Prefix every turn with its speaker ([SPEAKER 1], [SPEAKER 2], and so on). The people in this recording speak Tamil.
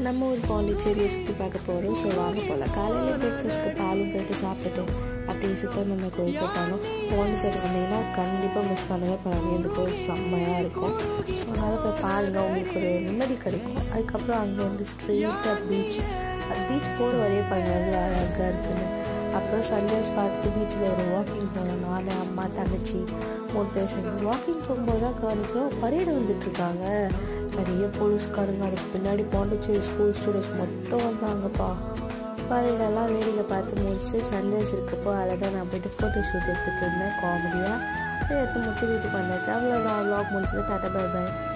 [SPEAKER 1] நம்ம ஒரு பாண்டிச்சேரியை சுற்றி பார்க்க போகிறோம் ஸோ வாங்க போகலாம் காலையில் பிரேக்ஃபாஸ்ட்க்கு பாலும் பிரெட்டும் சாப்பிட்டுட்டு அப்படியே சித்தனந்த கோயில் போட்டாலும் பாண்டிச்சேரி வந்தீங்கன்னா கண்டிப்பாக மிஸ் பண்ணவே பண்ணாதீங்க இந்த கோயில் செம்மையாக இருக்கும் ஸோ அதனால் போய் பாருங்கள் உங்களுக்கு ஒரு நிம்மதி கிடைக்கும் அதுக்கப்புறம் அங்கேருந்து ஸ்ட்ரெயிட்டாக பீச் அது பீச் போகிற வரையே பாருங்கள் எவ்வளோ அழகாக இருக்குன்னு அப்புறம் சன்ரைஸ் பார்த்துட்டு பீச்சில் ஒரு வாக்கிங் போனோம் நான் அம்மா தங்கச்சி மூணு பேர் சேர்ந்து வாக்கிங் போகும்போது தான் கவனிக்கிறோம் பரேடு வந்துட்டுருக்காங்க நிறைய போலீஸ்காரங்க அதுக்கு பின்னாடி பாண்டிச்சேரி ஸ்கூல் ஸ்டூடெண்ட்ஸ் மொத்தம் வந்தாங்கப்பா பரேடெல்லாம் வேடிக்கை பார்த்து முடிச்சு சன்ரைஸ் இருக்கப்போ அழகாக நான் போயிட்டு ஃபோட்டோ ஷூட் எடுத்துகிட்டு இருந்தேன் காமெடியாக எடுத்து முடிச்சு வீட்டுக்கு வந்தாச்சு அவ்வளோதான் வ்ளாக் முடிச்சது டாட்டா பை பை